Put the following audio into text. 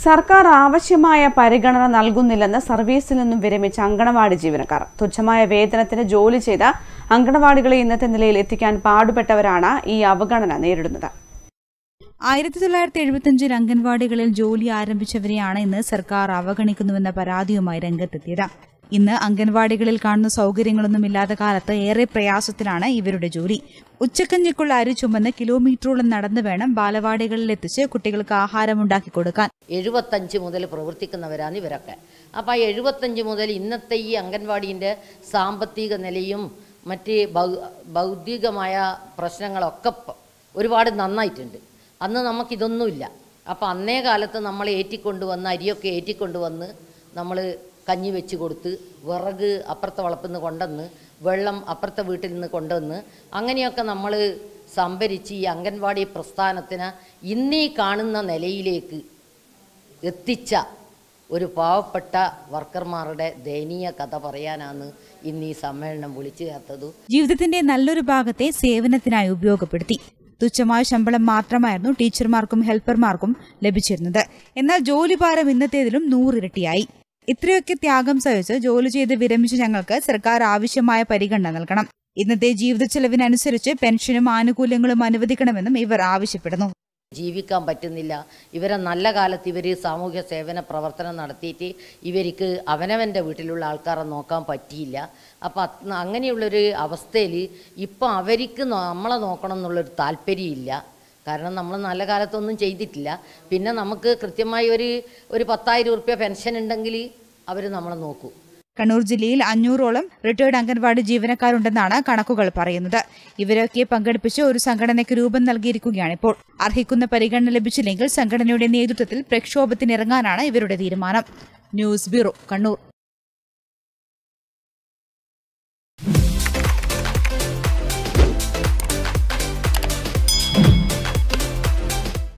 സർക്കാർ ആവശ്യമായ പരിഗണന നൽകുന്നില്ലെന്ന് സർവീസിൽ നിന്നും വിരമിച്ച അങ്കണവാടി ജീവനക്കാർ തുച്ഛമായ വേതനത്തിന് ജോലി ചെയ്ത അങ്കണവാടികളെ ഇന്നത്തെ നിലയിൽ എത്തിക്കാൻ പാടുപെട്ടവരാണ് ഈ അവഗണന നേരിടുന്നത് ആയിരത്തി തൊള്ളായിരത്തി എഴുപത്തിയഞ്ചിൽ അംഗൻവാടികളിൽ ജോലി ആരംഭിച്ചവരെയാണ് ഇന്ന് സർക്കാർ അവഗണിക്കുന്നുവെന്ന പരാതിയുമായി രംഗത്തെത്തിയത് ഇന്ന് അംഗൻവാടികളിൽ കാണുന്ന സൗകര്യങ്ങളൊന്നും ഇല്ലാത്ത കാലത്ത് ഏറെ പ്രയാസത്തിലാണ് ഇവരുടെ ജോലി ഉച്ചക്കഞ്ഞിക്കുള്ള അരി ചുമന്ന് കിലോമീറ്ററോളം നടന്നു വേണം ബാലവാടികളിൽ എത്തിച്ച് കുട്ടികൾക്ക് ആഹാരം ഉണ്ടാക്കി കൊടുക്കാൻ എഴുപത്തഞ്ച് മുതൽ പ്രവർത്തിക്കുന്നവരാണ് ഇവരൊക്കെ അപ്പോൾ ആ എഴുപത്തഞ്ച് മുതൽ ഇന്നത്തെ ഈ അംഗൻവാടീൻ്റെ സാമ്പത്തിക നിലയും മറ്റ് ഭൗ ബൗദ്ധികമായ പ്രശ്നങ്ങളൊക്കെ പ- ഒരുപാട് നന്നായിട്ടുണ്ട് അന്ന് നമുക്കിതൊന്നുമില്ല അപ്പോൾ അന്നേ കാലത്ത് നമ്മൾ ഏറ്റിക്കൊണ്ടുവന്ന് അരിയൊക്കെ ഏറ്റിക്കൊണ്ടുവന്ന് നമ്മൾ കഞ്ഞി വെച്ച് കൊടുത്ത് വിറക് അപ്പുറത്തെ വളപ്പിൽ നിന്ന് കൊണ്ടുവന്ന് വെള്ളം അപ്പുറത്തെ വീട്ടിൽ നിന്ന് കൊണ്ടുവന്ന് അങ്ങനെയൊക്കെ നമ്മൾ സംഭരിച്ച് ഈ അംഗൻവാടി പ്രസ്ഥാനത്തിന് ഇന്നീ കാണുന്ന നിലയിലേക്ക് എത്തിച്ച ഒരു പാവപ്പെട്ട വർക്കർമാരുടെ ദയനീയ കഥ പറയാനാണ് ഇന്ന് ഈ സമ്മേളനം വിളിച്ചു ചേർത്തത് ജീവിതത്തിന്റെ നല്ലൊരു ഭാഗത്തെ സേവനത്തിനായി ഉപയോഗപ്പെടുത്തി തുച്ഛമായ ശമ്പളം മാത്രമായിരുന്നു ടീച്ചർമാർക്കും ഹെൽപ്പർമാർക്കും ലഭിച്ചിരുന്നത് എന്നാൽ ജോലിഭാരം ഇന്നത്തേതിലും നൂറിരട്ടിയായി ഇത്രയൊക്കെ ത്യാഗം സഹിച്ച് ജോലി ചെയ്ത് വിരമിച്ച ഞങ്ങൾക്ക് സർക്കാർ ആവശ്യമായ പരിഗണന നൽകണം ഇന്നത്തെ ജീവിത ചെലവിനനുസരിച്ച് പെൻഷനും ആനുകൂല്യങ്ങളും അനുവദിക്കണമെന്നും ഇവർ ആവശ്യപ്പെടുന്നു ജീവിക്കാൻ പറ്റുന്നില്ല ഇവരെ നല്ല കാലത്ത് ഇവർ സാമൂഹ്യ സേവന പ്രവർത്തനം നടത്തിയിട്ട് ഇവർക്ക് അവനവൻ്റെ വീട്ടിലുള്ള ആൾക്കാരെ നോക്കാൻ പറ്റിയില്ല അപ്പം അത് അങ്ങനെയുള്ളൊരു അവസ്ഥയിൽ ഇപ്പം അവർക്ക് നോ- നമ്മളെ നോക്കണം എന്നുള്ളൊരു താല്പര്യമില്ല കാരണം നമ്മൾ നല്ല കാലത്തൊന്നും ചെയ്തിട്ടില്ല പിന്നെ നമുക്ക് കൃത്യമായി ഒരു ഒരു പത്തായിരം ഉറുപ്പ്യ പെൻഷൻ ഉണ്ടെങ്കിൽ അവർ നമ്മളെ നോക്കൂ കണ്ണൂർ ജില്ലയിൽ അഞ്ഞൂറോളം റിട്ടയർഡ് അംഗൻവാടി ജീവനക്കാരുണ്ടെന്നാണ് കണക്കുകൾ പറയുന്നത് ഇവരൊക്കെ പങ്കെടുപ്പിച്ച് ഒരു സംഘടനയ്ക്ക് രൂപം നൽകിയിരിക്കുകയാണ് ഇപ്പോൾ അർഹിക്കുന്ന പരിഗണന ലഭിച്ചില്ലെങ്കിൽ സംഘടനയുടെ നേതൃത്വത്തിൽ പ്രക്ഷോഭത്തിനിറങ്ങാനാണ് ഇവരുടെ തീരുമാനം ന്യൂസ് ബ്യൂറോ കണ്ണൂർ